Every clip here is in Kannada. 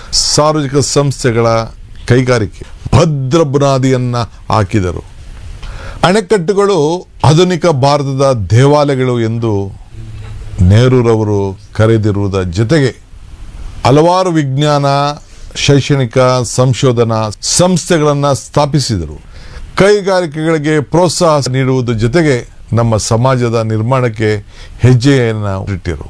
ಸಾರ್ವಜನಿಕ ಸಂಸ್ಥೆಗಳ ಕೈಗಾರಿಕೆ ಭದ್ರ ಬುನಾದಿಯನ್ನ ಹಾಕಿದರು ಅಣೆಕಟ್ಟುಗಳು ಆಧುನಿಕ ಭಾರತದ ದೇವಾಲಯಗಳು ಎಂದು ನೆಹರೂರವರು ಕರೆದಿರುವುದರ ಜೊತೆಗೆ ಹಲವಾರು ವಿಜ್ಞಾನ ಶೈಕ್ಷಣಿಕ ಸಂಶೋಧನಾ ಸಂಸ್ಥೆಗಳನ್ನು ಸ್ಥಾಪಿಸಿದರು ಕೈಗಾರಿಕೆಗಳಿಗೆ ಪ್ರೋತ್ಸಾಹ ನೀಡುವುದರ ಜೊತೆಗೆ ನಮ್ಮ ಸಮಾಜದ ನಿರ್ಮಾಣಕ್ಕೆ ಹೆಜ್ಜೆಯನ್ನು ಇಟ್ಟಿರು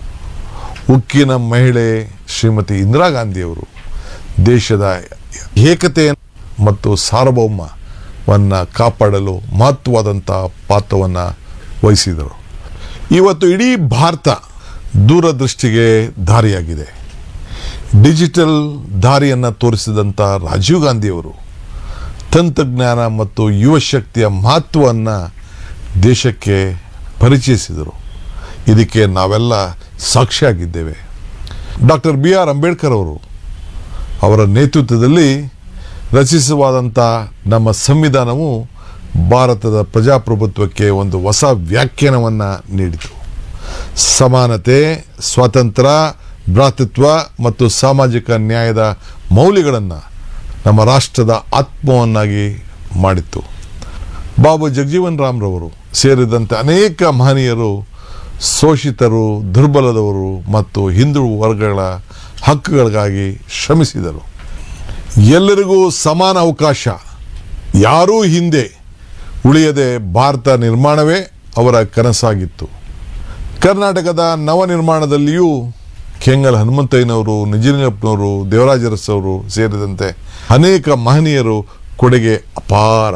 ಉಕ್ಕಿನ ಮಹಿಳೆ ಶ್ರೀಮತಿ ಇಂದಿರಾ ಗಾಂಧಿಯವರು ದೇಶದ ಏಕತೆ ಮತ್ತು ಸಾರ್ವಭೌಮವನ್ನು ಕಾಪಾಡಲು ಮಹತ್ವವಾದಂಥ ಪಾತ್ರವನ್ನು ವಹಿಸಿದರು ಇವತ್ತು ಇಡೀ ಭಾರತ ದೂರದೃಷ್ಟಿಗೆ ದಾರಿಯಾಗಿದೆ ಡಿಜಿಟಲ್ ದಾರಿಯನ್ನು ತೋರಿಸಿದಂಥ ರಾಜೀವ್ ಗಾಂಧಿಯವರು ತಂತ್ರಜ್ಞಾನ ಮತ್ತು ಯುವ ಶಕ್ತಿಯ ಮಹತ್ವವನ್ನು ದೇಶಕ್ಕೆ ಪರಿಚಯಿಸಿದರು ಇದಕ್ಕೆ ನಾವೆಲ್ಲ ಸಾಕ್ಷಿಯಾಗಿದ್ದೇವೆ ಡಾಕ್ಟರ್ ಬಿ ಆರ್ ಅಂಬೇಡ್ಕರ್ ಅವರು ಅವರ ನೇತೃತ್ವದಲ್ಲಿ ರಚಿಸುವಾದಂಥ ನಮ್ಮ ಸಂವಿಧಾನವು ಭಾರತದ ಪ್ರಜಾಪ್ರಭುತ್ವಕ್ಕೆ ಒಂದು ಹೊಸ ವ್ಯಾಖ್ಯಾನವನ್ನು ನೀಡಿತು ಸಮಾನತೆ ಸ್ವಾತಂತ್ರ್ಯ ಭ್ರಾತೃತ್ವ ಮತ್ತು ಸಾಮಾಜಿಕ ನ್ಯಾಯದ ಮೌಲ್ಯಗಳನ್ನು ನಮ್ಮ ರಾಷ್ಟ್ರದ ಆತ್ಮವನ್ನಾಗಿ ಮಾಡಿತ್ತು ಬಾಬು ಜಗಜೀವನ್ ರಾಮ್ರವರು ಸೇರಿದಂತೆ ಅನೇಕ ಮಹನೀಯರು ಶೋಷಿತರು ದುರ್ಬಲದವರು ಮತ್ತು ಹಿಂದೂ ವರ್ಗಗಳ ಹಕ್ಕುಗಳಿಗಾಗಿ ಶ್ರಮಿಸಿದರು ಎಲ್ಲರಿಗೂ ಸಮಾನ ಅವಕಾಶ ಯಾರೂ ಹಿಂದೆ ಉಳಿಯದೆ ಭಾರತ ನಿರ್ಮಾಣವೇ ಅವರ ಕನಸಾಗಿತ್ತು ಕರ್ನಾಟಕದ ನವನಿರ್ಮಾಣದಲ್ಲಿಯೂ ಕೆಂಗಲ್ ಹನುಮಂತಯ್ಯನವರು ನಿಜಲಿಂಗಪ್ಪನವರು ದೇವರಾಜ ಅರಸು ಅವರು ಸೇರಿದಂತೆ ಅನೇಕ ಮಹನೀಯರು ಕೊಡುಗೆ ಅಪಾರ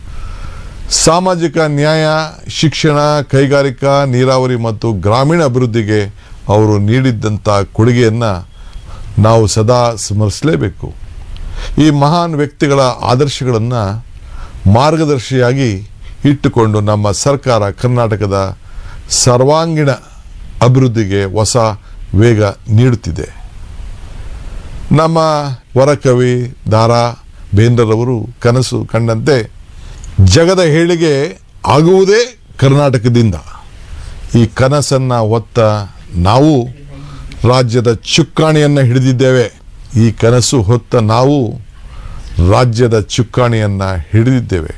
ಸಾಮಾಜಿಕ ನ್ಯಾಯ ಶಿಕ್ಷಣ ಕೈಗಾರಿಕಾ ನೀರಾವರಿ ಮತ್ತು ಗ್ರಾಮೀಣ ಅಭಿವೃದ್ಧಿಗೆ ಅವರು ನೀಡಿದ್ದಂಥ ಕೊಡುಗೆಯನ್ನು ನಾವು ಸದಾ ಸ್ಮರಿಸಲೇಬೇಕು ಈ ಮಹಾನ್ ವ್ಯಕ್ತಿಗಳ ಆದರ್ಶಗಳನ್ನು ಮಾರ್ಗದರ್ಶಿಯಾಗಿ ಇಟ್ಟುಕೊಂಡು ನಮ್ಮ ಸರ್ಕಾರ ಕರ್ನಾಟಕದ ಸರ್ವಾಂಗೀಣ ಅಭಿವೃದ್ಧಿಗೆ ಹೊಸ ವೇಗ ನೀಡುತ್ತಿದೆ ನಮ್ಮ ವರಕವಿ ದಾರಾ ಬೇಂದ್ರರವರು ಕನಸು ಕಂಡಂತೆ ಜಗದ ಏಳಿಗೆ ಆಗುವುದೇ ಕರ್ನಾಟಕದಿಂದ ಈ ಕನಸನ್ನು ಹೊತ್ತ ನಾವು ರಾಜ್ಯದ ಚುಕ್ಕಾಣಿಯನ್ನು ಹಿಡಿದಿದ್ದೇವೆ ಈ ಕನಸು ಹೊತ್ತ ನಾವು ರಾಜ್ಯದ ಚುಕ್ಕಾಣಿಯನ್ನು ಹಿಡಿದಿದ್ದೇವೆ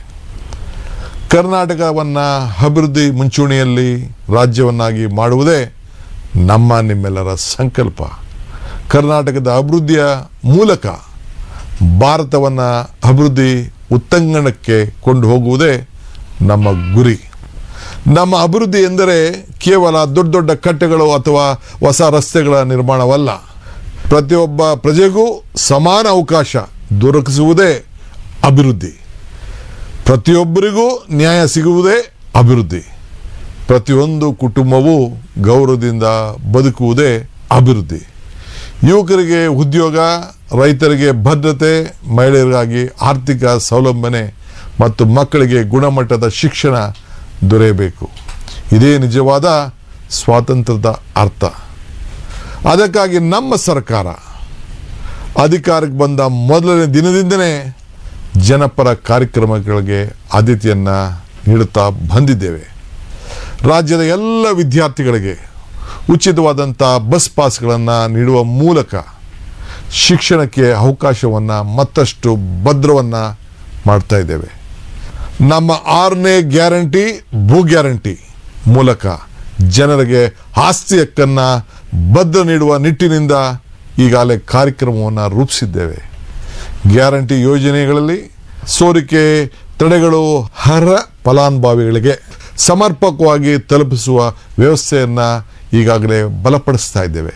ಕರ್ನಾಟಕವನ್ನು ಅಭಿವೃದ್ಧಿ ಮುಂಚೂಣಿಯಲ್ಲಿ ರಾಜ್ಯವನ್ನಾಗಿ ಮಾಡುವುದೇ ನಮ್ಮ ನಿಮ್ಮೆಲ್ಲರ ಸಂಕಲ್ಪ ಕರ್ನಾಟಕದ ಅಭಿವೃದ್ಧಿಯ ಮೂಲಕ ಭಾರತವನ್ನು ಅಭಿವೃದ್ಧಿ ಉತ್ತಂಗಣಕ್ಕೆ ಕೊಂಡು ಹೋಗುವುದೇ ನಮ್ಮ ಗುರಿ ನಮ್ಮ ಅಭಿವೃದ್ಧಿ ಎಂದರೆ ಕೇವಲ ದೊಡ್ಡ ದೊಡ್ಡ ಕಟ್ಟೆಗಳು ಅಥವಾ ಹೊಸ ರಸ್ತೆಗಳ ನಿರ್ಮಾಣವಲ್ಲ ಪ್ರತಿಯೊಬ್ಬ ಪ್ರಜೆಗೂ ಸಮಾನ ಅವಕಾಶ ದೊರಕಿಸುವುದೇ ಅಭಿವೃದ್ಧಿ ಪ್ರತಿಯೊಬ್ಬರಿಗೂ ನ್ಯಾಯ ಸಿಗುವುದೇ ಅಭಿವೃದ್ಧಿ ಪ್ರತಿಯೊಂದು ಕುಟುಂಬವೂ ಗೌರವದಿಂದ ಬದುಕುವುದೇ ಅಭಿವೃದ್ಧಿ ಯುವಕರಿಗೆ ಉದ್ಯೋಗ ರೈತರಿಗೆ ಭದ್ರತೆ ಮಹಿಳೆಯರಿಗಾಗಿ ಆರ್ಥಿಕ ಸೌಲಭ್ಯನೆ ಮತ್ತು ಮಕ್ಕಳಿಗೆ ಗುಣಮಟ್ಟದ ಶಿಕ್ಷಣ ದೊರೆಯಬೇಕು ಇದೇ ನಿಜವಾದ ಸ್ವಾತಂತ್ರ್ಯದ ಅರ್ಥ ಅದಕ್ಕಾಗಿ ನಮ್ಮ ಸರ್ಕಾರ ಅಧಿಕಾರಕ್ಕೆ ಬಂದ ಮೊದಲನೇ ದಿನದಿಂದಲೇ ಜನಪರ ಕಾರ್ಯಕ್ರಮಗಳಿಗೆ ಆದ್ಯತೆಯನ್ನು ನೀಡುತ್ತಾ ಬಂದಿದ್ದೇವೆ ರಾಜ್ಯದ ಎಲ್ಲ ವಿದ್ಯಾರ್ಥಿಗಳಿಗೆ ಉಚಿತವಾದಂಥ ಬಸ್ ಪಾಸ್ಗಳನ್ನು ನೀಡುವ ಮೂಲಕ ಶಿಕ್ಷಣಕ್ಕೆ ಅವಕಾಶವನ್ನು ಮತ್ತಷ್ಟು ಭದ್ರವನ್ನು ಮಾಡ್ತಾ ಇದ್ದೇವೆ ನಮ್ಮ ಆರನೇ ಗ್ಯಾರಂಟಿ ಭೂ ಗ್ಯಾರಂಟಿ ಮೂಲಕ ಜನರಿಗೆ ಆಸ್ತಿ ಹಕ್ಕನ್ನು ಭದ್ರ ನೀಡುವ ನಿಟ್ಟಿನಿಂದ ಈಗಾಗಲೇ ಕಾರ್ಯಕ್ರಮವನ್ನು ರೂಪಿಸಿದ್ದೇವೆ ಗ್ಯಾರಂಟಿ ಯೋಜನೆಗಳಲ್ಲಿ ಸೋರಿಕೆ ತಡೆಗಳು ಅರ್ಹ ಫಲಾನುಭವಿಗಳಿಗೆ ಸಮರ್ಪಕವಾಗಿ ತಲುಪಿಸುವ ವ್ಯವಸ್ಥೆಯನ್ನು ಈಗಾಗಲೇ ಬಲಪಡಿಸ್ತಾ ಇದ್ದೇವೆ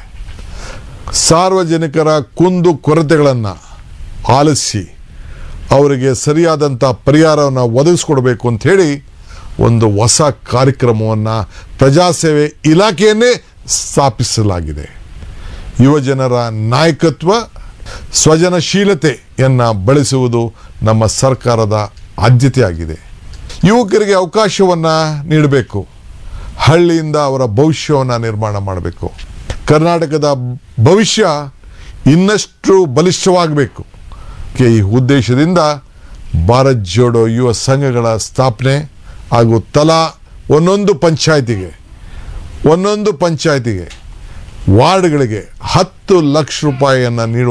ಸಾರ್ವಜನಿಕರ ಕುಂದು ಕೊರತೆಗಳನ್ನು ಆಲಿಸಿ ಅವರಿಗೆ ಸರಿಯಾದಂಥ ಪರಿಹಾರವನ್ನು ಒದಗಿಸ್ಕೊಡ್ಬೇಕು ಅಂತ ಹೇಳಿ ಒಂದು ಹೊಸ ಕಾರ್ಯಕ್ರಮವನ್ನು ಪ್ರಜಾಸೇವೆ ಇಲಾಖೆಯನ್ನೇ ಸ್ಥಾಪಿಸಲಾಗಿದೆ ಯುವಜನರ ನಾಯಕತ್ವ ಸ್ವಜನಶೀಲತೆಯನ್ನು ಬೆಳೆಸುವುದು ನಮ್ಮ ಸರ್ಕಾರದ ಆದ್ಯತೆಯಾಗಿದೆ ಯುವಕರಿಗೆ ಅವಕಾಶವನ್ನು ನೀಡಬೇಕು ಹಳ್ಳಿಯಿಂದ ಅವರ ಭವಿಷ್ಯವನ್ನು ನಿರ್ಮಾಣ ಮಾಡಬೇಕು ಕರ್ನಾಟಕದ ಭವಿಷ್ಯ ಇನ್ನಷ್ಟು ಬಲಿಷ್ಠವಾಗಬೇಕು ಈ ಉದ್ದೇಶದಿಂದ ಭಾರತ್ ಜೋಡೋ ಯುವ ಸಂಘಗಳ ಸ್ಥಾಪನೆ ಹಾಗೂ ತಲಾ ಒಂದೊಂದು ಪಂಚಾಯತಿಗೆ ಒಂದೊಂದು ಪಂಚಾಯತಿಗೆ ವಾರ್ಡ್ಗಳಿಗೆ ಹತ್ತು ಲಕ್ಷ ರೂಪಾಯಿಯನ್ನು ನೀಡುವ